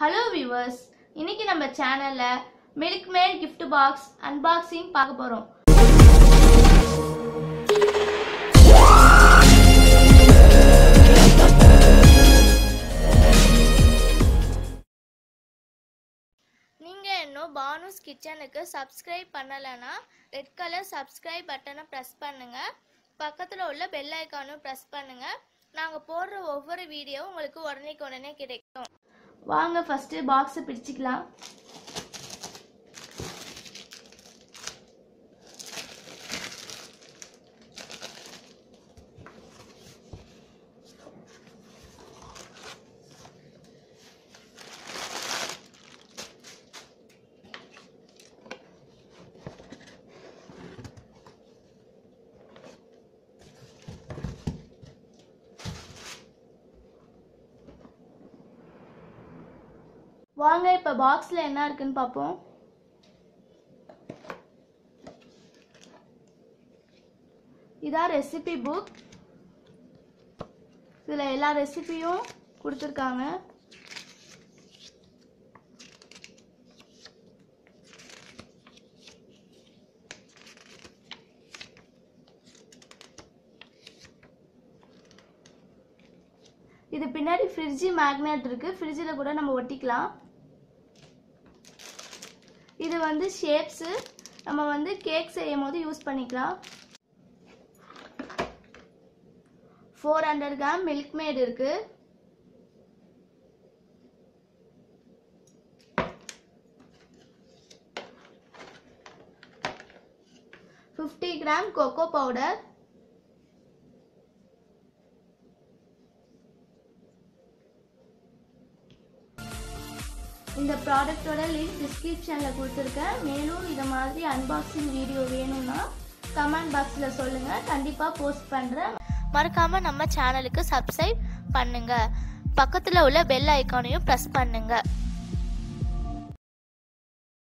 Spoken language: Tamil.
ஹலோ வியூவர்ஸ் இன்னைக்கு நம்ம சேனல்ல Milkmaid gift box unboxing பார்க்க போறோம் நீங்க இன்னும் பானுஸ் கிச்சனுக்கு சப்ஸ்கிரைப் பண்ணலைன்னா ரெட் கலர் சப்ஸ்கிரைப் பட்டனை ப்ரெஸ் பண்ணுங்க பக்கத்தில் உள்ள பெல் ஐக்கானும் ப்ரெஸ் பண்ணுங்க நாங்கள் போடுற ஒவ்வொரு வீடியோவும் உங்களுக்கு உடனேக்கு உடனே கிடைக்கும் வாங்க ஃபர்ஸ்ட் பாக்ஸை பிரிச்சுக்கலாம் வாங்க இப்போ பாக்ஸில் என்ன இருக்குன்னு பார்ப்போம் இதான் ரெசிபி புக் இதில் எல்லா ரெசிபியும் கொடுத்துருக்காங்க இது பின்னாடி ஃப்ரிட்ஜு மேக்னெட் இருக்கு ஃப்ரிட்ஜில் கூட நம்ம ஒட்டிக்கலாம் இது வந்து ஷேப்ஸு நம்ம வந்து கேக் செய்யும் போது யூஸ் பண்ணிக்கலாம் four hundred gram Milkmaid இருக்கு ஃபிஃப்டி கிராம் கொக்கோ பவுடர் இந்த ப்ராடக்ட்டோட லிங்க் டிஸ்கிரிப்ஷனில் கொடுத்துருக்கேன் மேலும் இதை மாதிரி அன்பாக்சிங் வீடியோ வேணும்னா கமெண்ட் பாக்ஸில் சொல்லுங்கள் கண்டிப்பாக போஸ்ட் பண்ணுறேன் மறக்காமல் நம்ம சேனலுக்கு சப்ஸ்கிரைப் பண்ணுங்க பக்கத்தில் உள்ள பெல் ஐக்கானையும் ப்ரெஸ் பண்ணுங்க